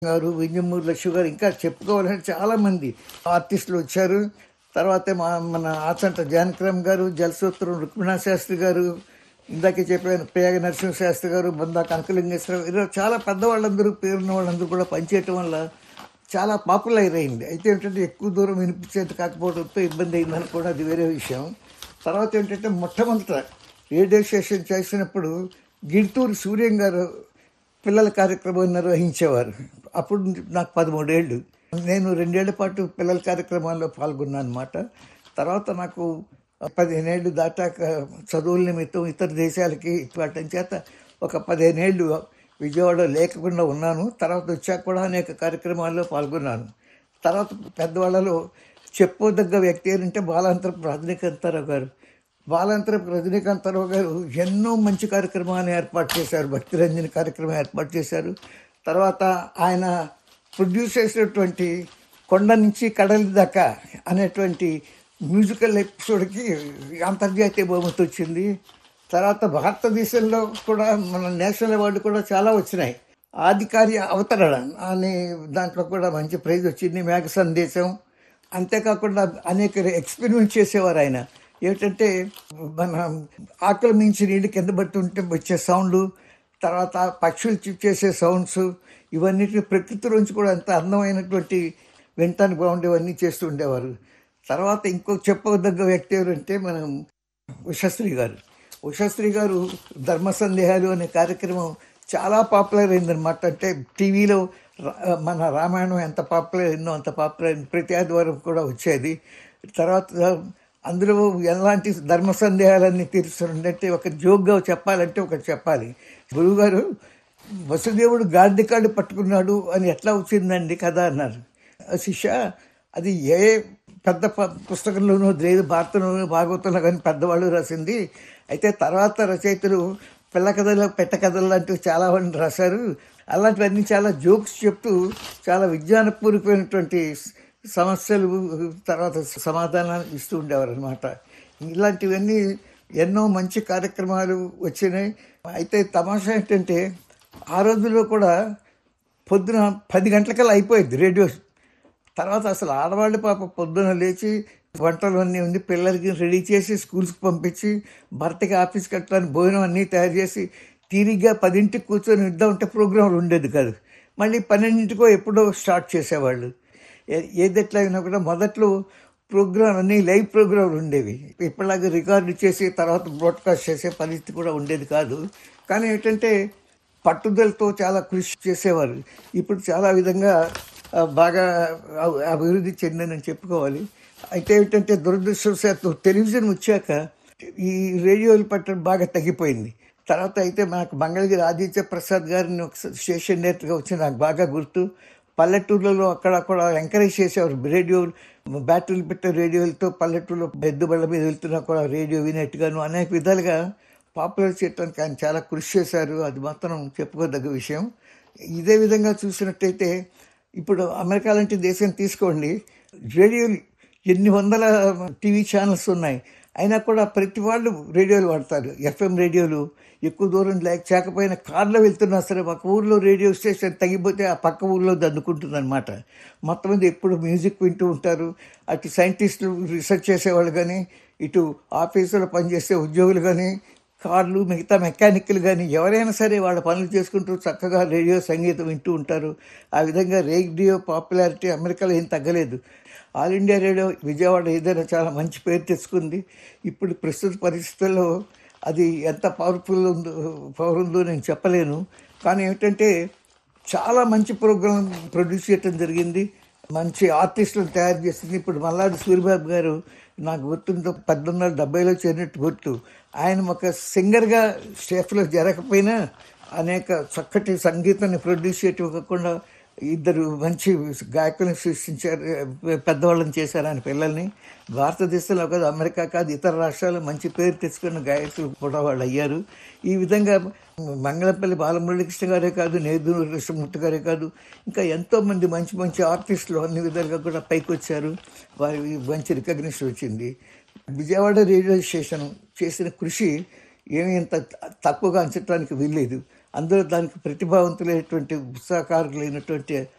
గారు వింజమూరు లక్ష్మి గారు ఇంకా చెప్పుకోవాలంటే చాలా మంది ఆర్టిస్టులు వచ్చారు తర్వాత మా మన ఆచంట జానకిరామ్ గారు జలసూత్రం రుక్మిణా శాస్త్రి గారు ఇందాకే చెప్పాను పేగ నరసింహ శాస్త్రి గారు బొందా కనకలింగేశ్వరరావు ఇలా చాలా పెద్దవాళ్ళందరూ పేరున్న వాళ్ళందరూ కూడా పనిచేయటం వల్ల చాలా పాపులర్ అయింది అయితే ఏంటంటే ఎక్కువ దూరం వినిపించేది కాకపోవడంతో ఇబ్బంది అయిందని కూడా అది వేరే విషయం తర్వాత ఏంటంటే మొట్టమొదట రేడియో స్టేషన్ చేసినప్పుడు గిడుతూరు సూర్యం గారు పిల్లల కార్యక్రమం నిర్వహించేవారు అప్పుడు నాకు పదమూడేళ్ళు నేను రెండేళ్ల పాటు పిల్లల కార్యక్రమాల్లో పాల్గొన్నాను అనమాట తర్వాత నాకు పదిహేనేళ్ళు దాటాక చదువుల నిమిత్తం ఇతర దేశాలకి వాటి చేత ఒక పదిహేనేళ్ళు విజయవాడ లేకుండా ఉన్నాను తర్వాత వచ్చాక కూడా అనేక కార్యక్రమాల్లో పాల్గొన్నాను తర్వాత పెద్దవాళ్ళలో చెప్పుకోదగ్గ వ్యక్తి ఏంటంటే బాలాంతరపు రజనీకాంతారావు గారు బాలాంతరపు రజనీకాంతారావు గారు ఎన్నో మంచి కార్యక్రమాలను ఏర్పాటు చేశారు భక్తి రంజని కార్యక్రమం ఏర్పాటు చేశారు తర్వాత ఆయన ప్రొడ్యూస్ చేసినటువంటి కొండ నుంచి కడలి దాకా అనేటువంటి మ్యూజికల్ ఎపిసోడ్కి అంతర్జాతీయ బహుమతి వచ్చింది తర్వాత భారతదేశంలో కూడా మన నేషనల్ అవార్డు కూడా చాలా వచ్చినాయి ఆధికార్య అవతరణ అనే దాంట్లో కూడా మంచి ప్రైజ్ వచ్చింది మేఘ సందేశం అంతేకాకుండా అనేక ఎక్స్పెరిమెంట్ చేసేవారు ఆయన ఏమిటంటే మన ఆకలి మించి నీళ్ళు కింద పట్టి ఉంటే వచ్చే సౌండ్ తర్వాత పక్షులు చేసే సౌండ్స్ ఇవన్నిటిని ప్రకృతిలోంచి కూడా ఎంత అందమైనటువంటి వినటానికి బాగుండేవన్నీ చేస్తూ ఉండేవారు తర్వాత ఇంకో చెప్పదగ్గ వ్యక్తి ఎవరంటే మనం ఉషశ్రీ గారు ఉషశ్రీ గారు ధర్మ సందేహాలు అనే కార్యక్రమం చాలా పాపులర్ అయిందనమాట అంటే టీవీలో మన రామాయణం ఎంత పాపులర్ అయిందో అంత పాపులర్ అయింది ప్రతి ఆదివారం కూడా వచ్చేది తర్వాత అందులో ఎలాంటి ధర్మ సందేహాలన్నీ తీరుస్తుందంటే ఒక జోక్గా చెప్పాలంటే ఒకటి చెప్పాలి గురువుగారు వసుదేవుడు గాడిద కాడు పట్టుకున్నాడు అని ఎట్లా వచ్చిందండి కదా అన్నారు శిష్య అది ఏ పెద్ద ప- పుస్తకంలోనూ లేదు భారతంలోనూ భాగవతంలో కానీ పెద్దవాళ్ళు రాసింది అయితే తర్వాత రచయితలు పిల్ల కథలు పెట్ట కథలు లాంటివి చాలా మంది రాశారు అలాంటివన్నీ చాలా జోక్స్ చెప్తూ చాలా విజ్ఞానపూర్వకమైనటువంటి సమస్యలు తర్వాత సమాధానాలు ఇస్తూ ఉండేవారు అనమాట ఇలాంటివన్నీ ఎన్నో మంచి కార్యక్రమాలు వచ్చినాయి అయితే తమాషా ఏంటంటే ఆ రోజుల్లో కూడా పొద్దున పది గంటలకల్లా అయిపోయింది రేడియో తర్వాత అసలు ఆడవాళ్ళు పాప పొద్దున లేచి వంటలు అన్నీ ఉంది పిల్లలకి రెడీ చేసి స్కూల్స్కి పంపించి భర్తకి ఆఫీస్కి కట్టడానికి భోజనం అన్నీ తయారు చేసి తీరిగ్గా పదింటికి కూర్చొని ఇద్దాం ఉంటే ప్రోగ్రాంలు ఉండేది కాదు మళ్ళీ పన్నెండింటికో ఎప్పుడో స్టార్ట్ చేసేవాళ్ళు ఏ- ఏది ఎట్లా అయినా కూడా మొదట్లో ప్రోగ్రాం అన్నీ లైవ్ ప్రోగ్రాంలు ఉండేవి ఇప్పటిలాగా రికార్డు చేసి తర్వాత బ్రాడ్కాస్ట్ చేసే పరిస్థితి కూడా ఉండేది కాదు కానీ ఏంటంటే పట్టుదలతో చాలా కృషి చేసేవారు ఇప్పుడు చాలా విధంగా ఆ, బాగా అభి- అభివృద్ధి చెందిందని చెప్పుకోవాలి అయితే ఏంటంటే దురదృష్టవశాత్తు టెలివిజన్ వచ్చాక ఈ రేడియోలు పట్టడం బాగా తగ్గిపోయింది తర్వాత అయితే నాకు మంగళగిరి ఆదిత్య ప్రసాద్ గారిని ఒక స్టేషన్ డైరెక్టర్గా వచ్చి నాకు బాగా గుర్తు పల్లెటూర్లలో అక్కడ కూడా ఎంకరేజ్ చేసేవారు రేడియో బ్యాటరీలు పెట్టే రేడియోలతో పల్లెటూరులో పెద్ద బళ్ళ మీద వెళ్తున్నా కూడా రేడియో వినేట్టుగాను అనేక విధాలుగా పాపులర్ చేయడానికి ఆయన చాలా కృషి చేశారు అది మాత్రం చెప్పుకోదగ్గ విషయం ఇదే విధంగా చూసినట్టయితే ఇప్పుడు అమెరికా లాంటి దేశం తీసుకోండి రేడియోలు ఎన్ని వందల టీవీ ఛానల్స్ ఉన్నాయి అయినా కూడా ప్రతి వాళ్ళు రేడియోలు వాడతారు ఎఫ్ఎం రేడియోలు ఎక్కువ దూరం లేక చేయకపోయినా కార్లో వెళ్తున్నా సరే ఒక ఊర్లో రేడియో స్టేషన్ తగ్గిపోతే ఆ పక్క ఊర్లో దందుకుంటుంది అనమాట మొత్తం మీద ఎప్పుడు మ్యూజిక్ వింటూ ఉంటారు అటు సైంటిస్టులు రీసెర్చ్ చేసేవాళ్ళు కానీ ఇటు ఆఫీసులో పనిచేసే ఉద్యోగులు కానీ కార్లు మిగతా మెకానిక్లు కానీ ఎవరైనా సరే వాళ్ళ పనులు చేసుకుంటూ చక్కగా రేడియో సంగీతం వింటూ ఉంటారు ఆ విధంగా రేడియో పాపులారిటీ అమెరికాలో ఏం తగ్గలేదు ఆల్ ఇండియా రేడియో విజయవాడ ఏదైనా చాలా మంచి పేరు తెచ్చుకుంది ఇప్పుడు ప్రస్తుత పరిస్థితుల్లో అది ఎంత పవర్ఫుల్ ఉందో పవర్ ఉందో నేను చెప్పలేను కానీ ఏమిటంటే చాలా మంచి ప్రోగ్రాం ప్రొడ్యూస్ చేయడం జరిగింది మంచి ఆర్టిస్టులను తయారు చేసింది ఇప్పుడు మల్లాడి సూర్యబాబు గారు నాకు గుర్తుందో పద్దెనిమిది వందల డెబ్బైలో చేరినట్టు గుర్తు ఆయన ఒక సింగర్గా స్టేఫ్లో జరగకపోయినా అనేక చక్కటి సంగీతాన్ని ప్రొడ్యూస్ చేయటం కాకుండా ఇద్దరు మంచి గాయకులను సృష్టించారు పెద్దవాళ్ళని చేశారు ఆయన పిల్లల్ని భారతదేశంలో కాదు అమెరికా కాదు ఇతర రాష్ట్రాల్లో మంచి పేరు తెచ్చుకున్న గాయకులు కూడా వాళ్ళు అయ్యారు ఈ విధంగా మంగళపల్లి బాలమురళీకృష్ణ గారే కాదు నేదూరు కృష్ణమూర్తి గారే కాదు ఇంకా ఎంతోమంది మంచి మంచి ఆర్టిస్టులు అన్ని విధాలుగా కూడా పైకి వచ్చారు వారి మంచి రికగ్నిషన్ వచ్చింది విజయవాడ రేడియో స్టేషన్ చేసిన కృషి ఏమీ ఇంత తక్కువగా అంచడానికి వీల్లేదు అందులో దానికి ప్రతిభావంతులైనటువంటి ఉత్సాహకారులైనటువంటి